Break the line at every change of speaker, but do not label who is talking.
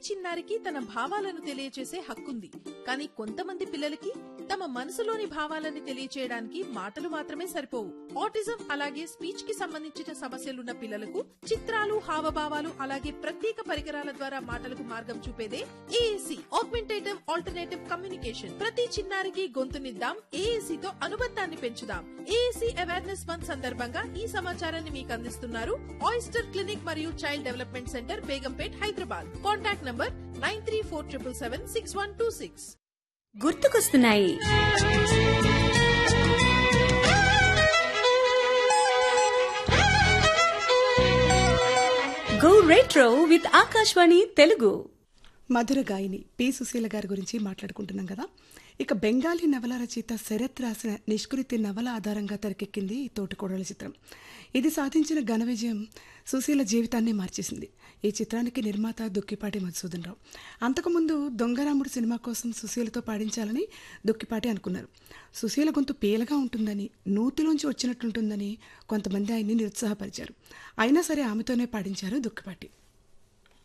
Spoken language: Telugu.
చిన్నారికి తన భావాలను తెలియచేసే హక్కుంది కానీ కొంతమంది పిల్లలకి తమ మనసులోని భావాలని తెలియచేయడానికి మాటలు మాత్రమే సరిపోవు ఆటిజం అలాగే స్పీచ్ కి సంబంధించిన సమస్యలున్న పిల్లలకు చిత్రాలు హావభావాలు అలాగే ప్రత్యేక పరికరాల ద్వారా మాటలకు మార్గం చూపేదే ఏఏసి ఆగ్మెంటేటివ్ ఆల్టర్నేటివ్ కమ్యూనికేషన్ ప్రతి చిన్నారికి గొంతునిద్దాం ఏఏసి తో అనుబంధాన్ని పెంచుదాం ఏఏసి అవేర్నెస్ మంత్ సందర్భంగా ఈ సమాచారాన్ని మీకు అందిస్తున్నారు ఆయిస్టర్ క్లినిక్ మరియు child development centre Begumpet Hyderabad contact number nine three four triple seven six one two six
గుర్తుకొస్తున్నాయి go retro with Akashvani Telugu
మధుర గాయని పి సుశీల గారి గురించి మాట్లాడుకుంటున్నాం కదా ఇక బెంగాలీ నవల రచయిత శరత్ రాసిన నిష్కృతి నవల ఆధారంగా తెరకెక్కింది ఈ తోటికోడల చిత్రం ఇది సాధించిన ఘన విజయం సుశీల జీవితాన్ని మార్చేసింది ఈ చిత్రానికి నిర్మాత దుక్కిపాటి మధుసూదన్ రావు అంతకుముందు దొంగరాముడు సినిమా కోసం సుశీలతో పాడించాలని దుక్కిపాటి అనుకున్నారు సుశీల గొంతు పీలగా ఉంటుందని నూతిలోంచి వచ్చినట్టుంటుందని కొంతమంది ఆయన్ని నిరుత్సాహపరిచారు అయినా సరే ఆమెతోనే పాడించారు దుక్కిపాటి